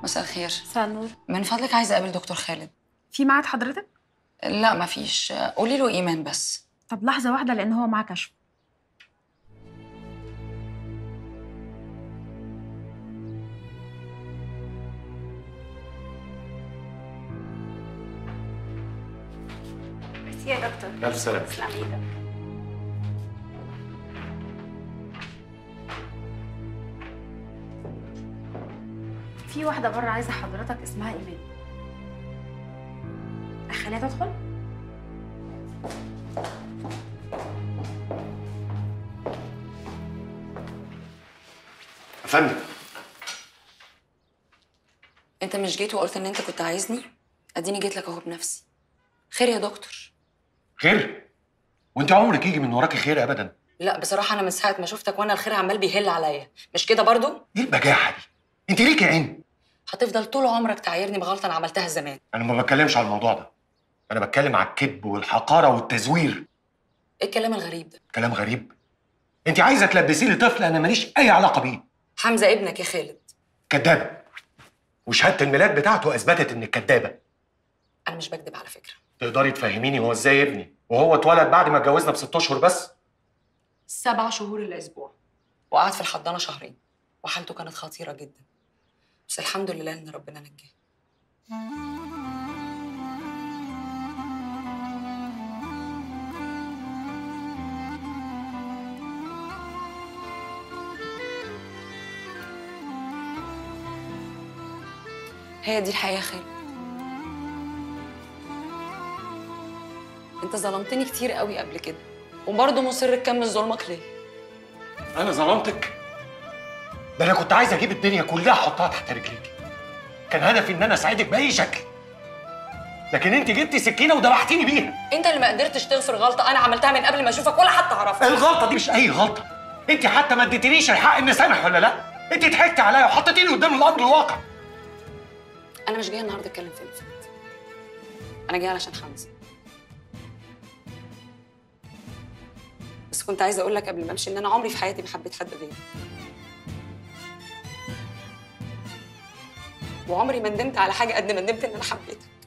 مساء الخير مساء النور من فضلك عايزه اقابل دكتور خالد في ميعاد حضرتك؟ لا مفيش قولي له ايمان بس طب لحظة واحدة لأن هو معاه كشف ميرسي يا دكتور ألف سلامة تسلم ايدك في واحدة بره عايزة حضرتك اسمها إيمان أخليها تدخل؟ يا فندم انت مش جيت وقلت ان انت كنت عايزني اديني جيت لك اهو بنفسي خير يا دكتور خير وانت عمرك يجي من وراكي خير ابدا لا بصراحه انا من ساعه ما شفتك وانا الخير عمال بيهل عليا مش كده برضو ايه البجاحه دي انت ليكي عين هتفضل طول عمرك تعايرني بغلطه انا عملتها زمان انا ما بتكلمش على الموضوع ده انا بتكلم على الكذب والحقاره والتزوير ايه الكلام الغريب ده كلام غريب انت عايزه تلبسي لي طفل انا ماليش اي علاقه بيه حمزه ابنك يا خالد كدابه وشهاده الميلاد بتاعته اثبتت انك كدابه انا مش بكذب على فكره تقدري تفهميني هو ازاي ابني وهو اتولد بعد ما اتجوزنا بست اشهر بس سبع شهور الا اسبوع وقعد في الحضانه شهرين وحالته كانت خطيره جدا بس الحمد لله ان ربنا نجاه هي دي الحقيقه يا خالد انت ظلمتني كتير قوي قبل كده وبرضه مصر تكمل ظلمك ليا انا ظلمتك ده انا كنت عايز اجيب الدنيا كلها احطها تحت رجليكي كان هدفي ان انا اساعدك باي شكل لكن انت جبتي سكينه وذبحتيني بيها انت اللي ما قدرتش تغفر غلطه انا عملتها من قبل ما اشوفك ولا حتى اعرفك الغلطه دي مش اي غلطه انت حتى ما اديتنيش الحق اني سامح ولا لا انت ضحكتي عليا وحطيتيني قدام الامر الواقع انا مش جايه النهارده اتكلم في الفيلم انا جايه علشان حمزه بس كنت عايزه اقول لك قبل ما امشي ان انا عمري في حياتي ما حبيت حد غيرك وعمري ما ندمت على حاجه قد ما ندمت ان انا حبيتك